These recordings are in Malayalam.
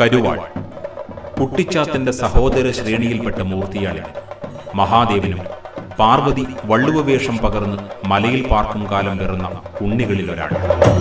കരുവാൾ കുട്ടിച്ചാത്തന്റെ സഹോദര ശ്രേണിയിൽപ്പെട്ട മൂർത്തിയാണിത് മഹാദേവനും പാർവതി വള്ളുവ വേഷം പകർന്ന് മലയിൽ പാർക്കും കാലം പിറന്ന ഉണ്ണികളിലൊരാൾ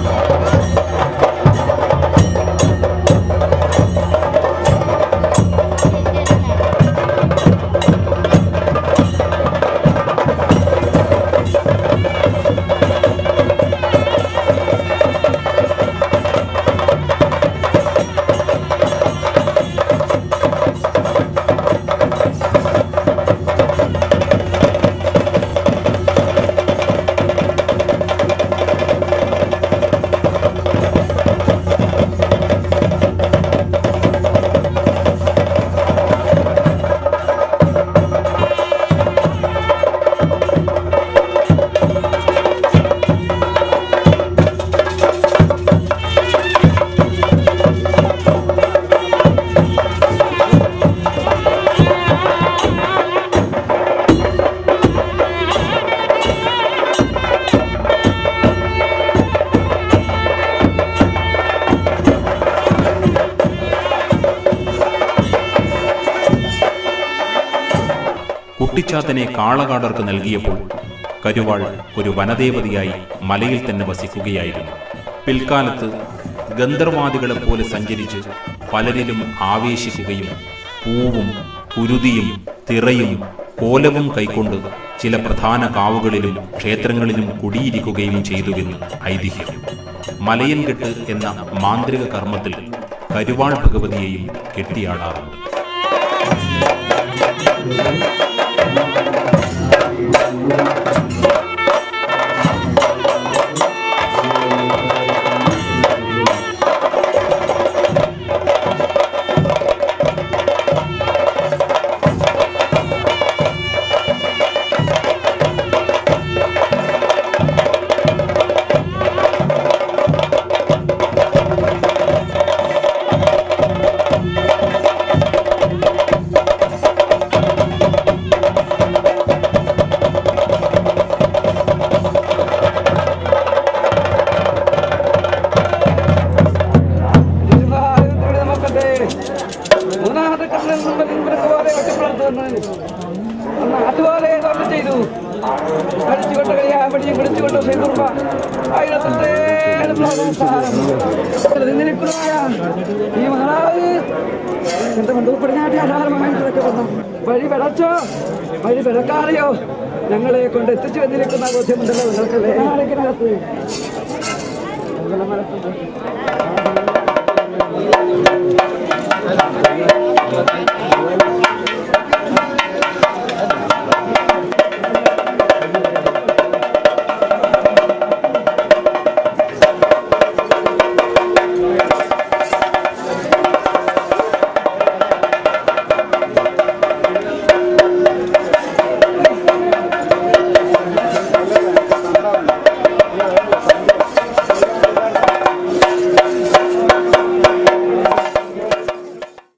കുട്ടിച്ചാത്തനെ കാളകാടർക്ക് നൽകിയപ്പോൾ കരുവാൾ ഒരു വനദേവതയായി മലയിൽ തന്നെ വസിക്കുകയായിരുന്നു പിൽക്കാലത്ത് ഗന്ധർവാദികളെപ്പോലെ സഞ്ചരിച്ച് പലരിലും ആവേശിക്കുകയും പൂവും കുരുതിയും തിറയും കോലവും കൈക്കൊണ്ട് ചില പ്രധാന കാവുകളിലും ക്ഷേത്രങ്ങളിലും കുടിയിരിക്കുകയും ചെയ്തുവെന്ന് ഐതിഹ്യം മലയൻകെട്ട് എന്ന മാന്ത്രിക കർമ്മത്തിൽ കരുവാൾ ഭഗവതിയെയും കെട്ടിയാടാറുണ്ട് നോക്കട്ടെ മൂന്നാമത്തെ കണ്ണിൽ മുമ്പിൽ ഇവർക്ക് പോലെ ഒറ്റപ്പെടുത്തുന്നു അതുപോലെ തൊട്ട് ചെയ്തു അടിച്ചുകൊണ്ട് കളിയാ പിടിച്ചും പിടിച്ചുകൊണ്ട് ചെയ്തുമ്പ ആയിരത്തേ നിന്നിരിക്കുന്നതായ ഈ മഹാരാജ് എന്റെ ബന്ധുപ്പെടുന്നാട്ടി ആധാരമായി കിടക്കുന്നു വഴി വിളച്ചോ വഴി വിളക്കാറിയോ ഞങ്ങളെ കൊണ്ട് എത്തിച്ചു വന്നിരിക്കുന്ന ബോധ്യമുണ്ടല്ലോ നിങ്ങൾക്കല്ലേ ആരെങ്കിനകത്ത്